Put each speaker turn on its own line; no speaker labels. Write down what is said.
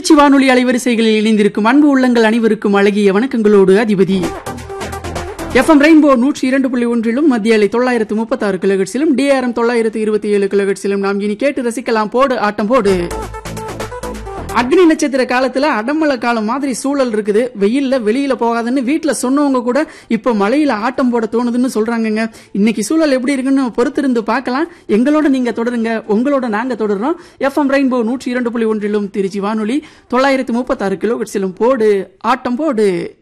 திருச்சி வானொலி அலைவரிசைகளில் இணைந்திருக்கும் அன்பு உள்ளங்கள் அனைவருக்கும் அழகிய வணக்கங்களோடு அதிபதி எஃப்எம் ரெயின்போ நூற்றி இரண்டு புள்ளி ஒன்றிலும் மத்திய அலை தொள்ளாயிரத்து முப்பத்தாறு கிலோகட்ஸிலும் டிஆர்எம் தொள்ளாயிரத்து இருபத்தி ஏழு கிலோகட்ஸிலும் நாம் இனி கேட்டு ரசிக்கலாம் போடு ஆட்டம் போடு அக்னி நட்சத்திர காலத்துல அடமழை காலம் மாதிரி சூழல் இருக்குது வெயில்ல வெளியில போகாதுன்னு வீட்டுல சொன்னவங்க கூட இப்ப மழையில ஆட்டம் போட தோணுதுன்னு சொல்றாங்கங்க இன்னைக்கு சூழல் எப்படி இருக்குன்னு பொறுத்திருந்து பார்க்கலாம் எங்களோட நீங்க தொடருங்க உங்களோட நாங்க தொடர்றோம் எஃப்எம் ரெயின்போ நூற்றி இரண்டு புள்ளி ஒன்றிலும் திருச்சி வானொலி தொள்ளாயிரத்து முப்பத்தாறு கிலோ போடு ஆட்டம் போடு